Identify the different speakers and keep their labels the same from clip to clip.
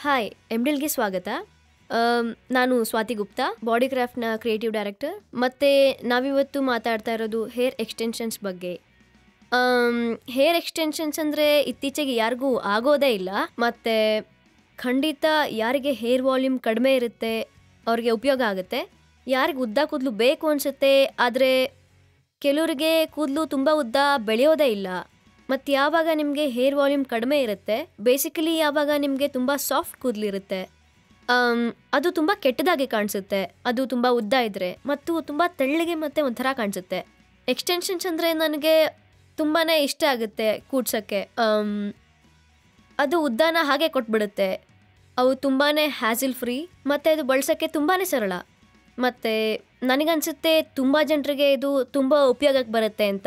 Speaker 1: hi ಎಮ್ಡಿಲ್ಗೆ ಸ್ವಾಗತ ಆಮ್, ನಾನು ಸ್ವಾತಿ ಗುಪ್ತಾ ಬಾಡಿ ಕ್ರಾಫ್ಟ್ನ ಕ್ರಿಯೇಟಿವ್ ಡೈರೆಕ್ಟರ್ ಮತ್ತು ನಾವಿವತ್ತು ಮಾತಾಡ್ತಾ ಇರೋದು ಹೇರ್ ಎಕ್ಸ್ಟೆನ್ಷನ್ಸ್ ಬಗ್ಗೆ ಹೇರ್ ಎಕ್ಸ್ಟೆನ್ಷನ್ಸ್ ಅಂದರೆ ಇತ್ತೀಚೆಗೆ ಯಾರಿಗೂ ಆಗೋದೇ ಇಲ್ಲ ಮತ್ತು ಖಂಡಿತ ಯಾರಿಗೆ ಹೇರ್ ವಾಲ್ಯೂಮ್ ಕಡಿಮೆ ಇರುತ್ತೆ ಅವ್ರಿಗೆ ಉಪಯೋಗ ಆಗುತ್ತೆ ಯಾರಿಗೆ ಉದ್ದ ಕೂದಲು ಬೇಕು ಅನಿಸುತ್ತೆ ಆದರೆ ಕೆಲವರಿಗೆ ಕೂದಲು ತುಂಬ ಉದ್ದ ಬೆಳೆಯೋದೇ ಇಲ್ಲ ಮತ್ತು ಯಾವಾಗ ನಿಮಗೆ ಹೇರ್ ವಾಲ್ಯೂಮ್ ಕಡಿಮೆ ಇರುತ್ತೆ ಬೇಸಿಕಲಿ ಯಾವಾಗ ನಿಮಗೆ ತುಂಬ ಸಾಫ್ಟ್ ಕೂದಲಿರುತ್ತೆ ಅದು ತುಂಬ ಕೆಟ್ಟದಾಗಿ ಕಾಣಿಸುತ್ತೆ ಅದು ತುಂಬ ಉದ್ದ ಇದ್ದರೆ ಮತ್ತು ತುಂಬ ತೆಳ್ಳಗೆ ಮತ್ತು ಒಂಥರ ಕಾಣಿಸುತ್ತೆ ಎಕ್ಸ್ಟೆನ್ಷನ್ಸ್ ಅಂದರೆ ನನಗೆ ತುಂಬಾ ಇಷ್ಟ ಆಗುತ್ತೆ ಕೂಡ್ಸೋಕ್ಕೆ ಅದು ಉದ್ದಾನ ಹಾಗೆ ಕೊಟ್ಬಿಡುತ್ತೆ ಅವು ತುಂಬಾ ಹ್ಯಾಸಿಲ್ ಫ್ರೀ ಮತ್ತು ಅದು ಬಳಸೋಕ್ಕೆ ತುಂಬಾ ಸರಳ ಮತ್ತು ನನಗನ್ಸುತ್ತೆ ತುಂಬ ಜನರಿಗೆ ಇದು ತುಂಬ ಉಪಯೋಗಕ್ಕೆ ಬರುತ್ತೆ ಅಂತ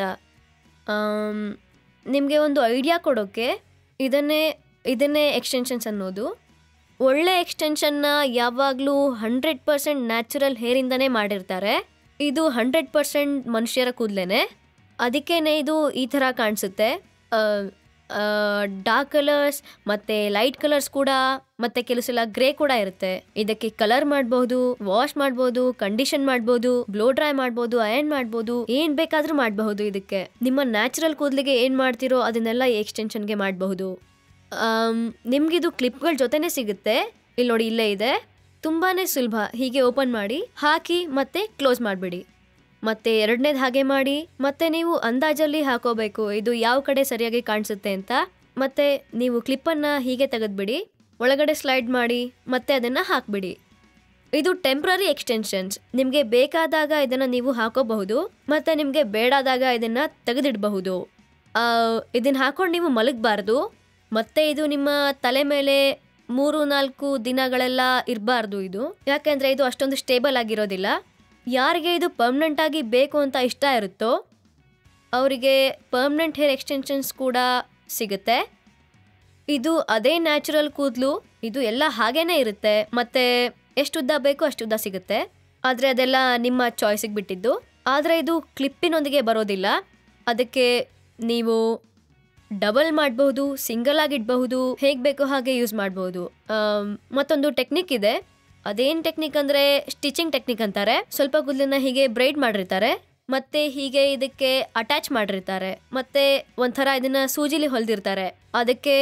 Speaker 1: ನಿಮಗೆ ಒಂದು ಐಡಿಯಾ ಕೊಡೋಕ್ಕೆ ಇದನ್ನೇ ಇದನ್ನೇ ಎಕ್ಸ್ಟೆನ್ಷನ್ಸ್ ಅನ್ನೋದು ಒಳ್ಳೆ ಎಕ್ಸ್ಟೆನ್ಷನ್ನ ಯಾವಾಗಲೂ ಹಂಡ್ರೆಡ್ ಪರ್ಸೆಂಟ್ ನ್ಯಾಚುರಲ್ ಹೇರಿಂದನೇ ಮಾಡಿರ್ತಾರೆ ಇದು ಹಂಡ್ರೆಡ್ ಪರ್ಸೆಂಟ್ ಮನುಷ್ಯರ ಕೂದಲೇನೆ ಅದಕ್ಕೇನೆ ಇದು ಈ ಥರ ಕಾಣಿಸುತ್ತೆ ಡಾರ್ಕ್ ಕಲರ್ಸ್ ಮತ್ತು ಲೈಟ್ ಕಲರ್ಸ್ ಕೂಡ ಮತ್ತು ಕೆಲವು ಸಲ ಗ್ರೇ ಕೂಡ ಇರುತ್ತೆ ಇದಕ್ಕೆ ಕಲರ್ ಮಾಡ್ಬೋದು ವಾಶ್ ಮಾಡ್ಬೋದು ಕಂಡೀಷನ್ ಮಾಡ್ಬೋದು ಬ್ಲೋ ಡ್ರೈ ಮಾಡ್ಬೋದು ಅಯನ್ ಮಾಡ್ಬೋದು ಏನ್ ಬೇಕಾದ್ರೂ ಮಾಡಬಹುದು ಇದಕ್ಕೆ ನಿಮ್ಮ ನ್ಯಾಚುರಲ್ ಕೂದಲಿಗೆ ಏನ್ ಮಾಡ್ತಿರೋ ಅದನ್ನೆಲ್ಲ ಈ ಎಕ್ಸ್ಟೆನ್ಷನ್ಗೆ ಮಾಡಬಹುದು ನಿಮ್ಗಿದು ಕ್ಲಿಪ್ಗಳ ಜೊತೆನೆ ಸಿಗುತ್ತೆ ಇಲ್ಲಿ ನೋಡಿ ಇಲ್ಲೇ ಇದೆ ತುಂಬಾನೇ ಸುಲಭ ಹೀಗೆ ಓಪನ್ ಮಾಡಿ ಹಾಕಿ ಮತ್ತೆ ಕ್ಲೋಸ್ ಮಾಡಿಬಿಡಿ ಮತ್ತೆ ಎರಡನೇದು ಹಾಗೆ ಮಾಡಿ ಮತ್ತೆ ನೀವು ಅಂದಾಜಲ್ಲಿ ಹಾಕೋಬೇಕು ಇದು ಯಾವ ಕಡೆ ಸರಿಯಾಗಿ ಕಾಣಿಸುತ್ತೆ ಅಂತ ಮತ್ತೆ ನೀವು ಕ್ಲಿಪ್ಪನ್ನು ಹೀಗೆ ತೆಗೆದ್ಬಿಡಿ ಒಳಗಡೆ ಸ್ಲೈಡ್ ಮಾಡಿ ಮತ್ತೆ ಅದನ್ನು ಹಾಕ್ಬಿಡಿ ಇದು ಟೆಂಪ್ರರಿ ಎಕ್ಸ್ಟೆನ್ಷನ್ಸ್ ನಿಮಗೆ ಬೇಕಾದಾಗ ಇದನ್ನು ನೀವು ಹಾಕೋಬಹುದು ಮತ್ತು ನಿಮಗೆ ಬೇಡಾದಾಗ ಇದನ್ನು ತೆಗೆದಿಡಬಹುದು ಇದನ್ನು ಹಾಕೊಂಡು ನೀವು ಮಲಗಬಾರ್ದು ಮತ್ತೆ ಇದು ನಿಮ್ಮ ತಲೆ ಮೇಲೆ ಮೂರು ನಾಲ್ಕು ದಿನಗಳೆಲ್ಲ ಇರಬಾರ್ದು ಇದು ಯಾಕೆಂದರೆ ಇದು ಅಷ್ಟೊಂದು ಸ್ಟೇಬಲ್ ಆಗಿರೋದಿಲ್ಲ ಯಾರಿಗೆ ಇದು ಪರ್ಮನೆಂಟ್ ಆಗಿ ಬೇಕು ಅಂತ ಇಷ್ಟ ಇರುತ್ತೋ ಅವರಿಗೆ ಪರ್ಮನೆಂಟ್ ಹೇರ್ ಎಕ್ಸ್ಟೆನ್ಷನ್ಸ್ ಕೂಡ ಸಿಗುತ್ತೆ ಇದು ಅದೇ ನ್ಯಾಚುರಲ್ ಕೂದಲು ಇದು ಎಲ್ಲ ಹಾಗೇನೇ ಇರುತ್ತೆ ಮತ್ತೆ ಎಷ್ಟು ಉದ್ದ ಬೇಕೋ ಅಷ್ಟು ಉದ್ದ ಸಿಗುತ್ತೆ ಆದರೆ ಅದೆಲ್ಲ ನಿಮ್ಮ ಚಾಯ್ಸಿಗೆ ಬಿಟ್ಟಿದ್ದು ಆದರೆ ಇದು ಕ್ಲಿಪ್ಪಿನೊಂದಿಗೆ ಬರೋದಿಲ್ಲ ಅದಕ್ಕೆ ನೀವು ಡಬಲ್ ಮಾಡಬಹುದು ಸಿಂಗಲ್ ಆಗಿ ಇಡಬಹುದು ಹೇಗೆ ಬೇಕೋ ಹಾಗೆ ಯೂಸ್ ಮಾಡಬಹುದು ಮತ್ತೊಂದು ಟೆಕ್ನಿಕ್ ಇದೆ ಅದೇನ್ ಟೆಕ್ನಿಕ್ ಅಂದ್ರೆ ಸ್ಟಿಚಿಂಗ್ ಟೆಕ್ನಿಕ್ ಅಂತಾರೆ ಸ್ವಲ್ಪ ಕೂದಲನ್ನ ಹೀಗೆ ಬ್ರೈಡ್ ಮಾಡಿರ್ತಾರೆ ಮತ್ತೆ ಹೀಗೆ ಇದಕ್ಕೆ ಅಟ್ಯಾಚ್ ಮಾಡಿರ್ತಾರೆ ಮತ್ತೆ ಒಂಥರ ಇದನ್ನ ಸೂಜಿಲಿ ಹೊಲ್ದಿರ್ತಾರೆ ಅದಕ್ಕೆ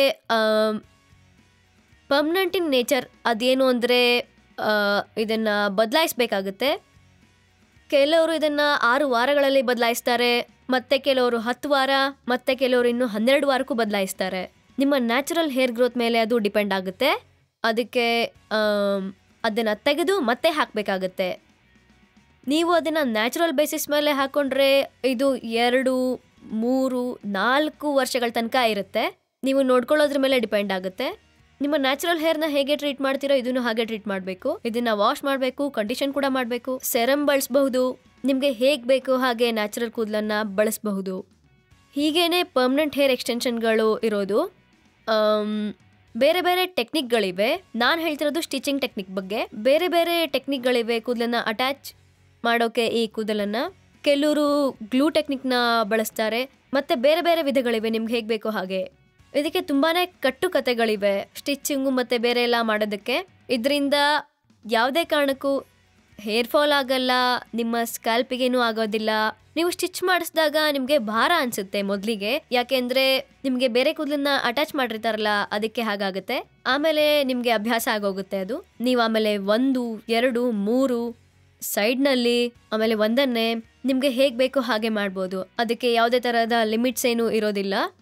Speaker 1: ಪರ್ಮನೆಂಟ್ ಇನ್ ನೇಚರ್ ಅದೇನು ಅಂದರೆ ಇದನ್ನ ಬದಲಾಯಿಸ್ಬೇಕಾಗುತ್ತೆ ಕೆಲವರು ಇದನ್ನ ಆರು ವಾರಗಳಲ್ಲಿ ಬದಲಾಯಿಸ್ತಾರೆ ಮತ್ತೆ ಕೆಲವರು ಹತ್ತು ವಾರ ಮತ್ತೆ ಕೆಲವರು ಇನ್ನು ಹನ್ನೆರಡು ವಾರಕ್ಕೂ ಬದಲಾಯಿಸ್ತಾರೆ ನಿಮ್ಮ ನ್ಯಾಚುರಲ್ ಹೇರ್ ಗ್ರೋತ್ ಮೇಲೆ ಅದು ಡಿಪೆಂಡ್ ಆಗುತ್ತೆ ಅದಕ್ಕೆ ಅದನ್ನು ತೆಗೆದು ಮತ್ತೆ ಹಾಕಬೇಕಾಗತ್ತೆ ನೀವು ಅದನ್ನು ನ್ಯಾಚುರಲ್ ಬೇಸಿಸ್ ಮೇಲೆ ಹಾಕೊಂಡ್ರೆ ಇದು ಎರಡು ಮೂರು ನಾಲ್ಕು ವರ್ಷಗಳ ತನಕ ಇರುತ್ತೆ ನೀವು ನೋಡ್ಕೊಳ್ಳೋದ್ರ ಮೇಲೆ ಡಿಪೆಂಡ್ ಆಗುತ್ತೆ ನಿಮ್ಮ ನ್ಯಾಚುರಲ್ ಹೇರ್ನ ಹೇಗೆ ಟ್ರೀಟ್ ಮಾಡ್ತೀರೋ ಇದನ್ನು ಹಾಗೆ ಟ್ರೀಟ್ ಮಾಡಬೇಕು ಇದನ್ನ ವಾಶ್ ಮಾಡಬೇಕು ಕಂಡೀಷನ್ ಕೂಡ ಮಾಡಬೇಕು ಸೆರಮ್ ಬಳಸಬಹುದು ನಿಮಗೆ ಹೇಗೆ ಬೇಕು ಹಾಗೆ ನ್ಯಾಚುರಲ್ ಕೂದಲನ್ನ ಬಳಸಬಹುದು ಹೀಗೇನೆ ಪರ್ಮನೆಂಟ್ ಹೇರ್ ಎಕ್ಸ್ಟೆನ್ಷನ್ಗಳು ಇರೋದು ಬೇರೆ ಬೇರೆ ಟೆಕ್ನಿಕ್ಗಳಿವೆ ನಾನು ಹೇಳ್ತಿರೋದು ಸ್ಟಿಚಿಂಗ್ ಟೆಕ್ನಿಕ್ ಬಗ್ಗೆ ಬೇರೆ ಬೇರೆ ಟೆಕ್ನಿಕ್ಗಳಿವೆ ಕೂದಲನ್ನ ಅಟ್ಯಾಚ್ ಮಾಡೋಕೆ ಈ ಕೂದಲನ್ನ ಕೆಲವರು ಗ್ಲೂ ಟೆಕ್ನಿಕ್ನ ಬಳಸ್ತಾರೆ ಮತ್ತೆ ಬೇರೆ ಬೇರೆ ವಿಧಗಳಿವೆ ನಿಮ್ಗೆ ಹೇಗೆ ಬೇಕೋ ಹಾಗೆ ಇದಕ್ಕೆ ತುಂಬಾನೇ ಕಟ್ಟು ಕತೆಗಳಿವೆ ಸ್ಟಿಚಿಂಗು ಮತ್ತೆ ಬೇರೆ ಎಲ್ಲ ಮಾಡೋದಕ್ಕೆ ಇದರಿಂದ ಯಾವುದೇ ಕಾರಣಕ್ಕೂ ಹೇರ್ ಫಾಲ್ ಆಗಲ್ಲ ನಿಮ್ಮ ಸ್ಕ್ಯಾಲ್ಪಿಗೇನು ಆಗೋದಿಲ್ಲ ನೀವು ಸ್ಟಿಚ್ ಮಾಡಿಸಿದಾಗ ನಿಮಗೆ ಭಾರ ಅನ್ಸುತ್ತೆ ಮೊದಲಿಗೆ ಯಾಕೆಂದ್ರೆ ನಿಮಗೆ ಬೇರೆ ಕೂದಲನ್ನ ಅಟ್ಯಾಚ್ ಮಾಡಿರ್ತಾರಲ್ಲ ಅದಕ್ಕೆ ಹಾಗಾಗುತ್ತೆ ಆಮೇಲೆ ನಿಮಗೆ ಅಭ್ಯಾಸ ಆಗೋಗುತ್ತೆ ಅದು ನೀವು ಆಮೇಲೆ ಒಂದು ಎರಡು ಮೂರು ಸೈಡ್ನಲ್ಲಿ ಆಮೇಲೆ ಒಂದನ್ನೇ ನಿಮಗೆ ಹೇಗೆ ಬೇಕೋ ಹಾಗೆ ಮಾಡ್ಬೋದು ಅದಕ್ಕೆ ಯಾವುದೇ ಥರದ ಲಿಮಿಟ್ಸ್ ಏನು ಇರೋದಿಲ್ಲ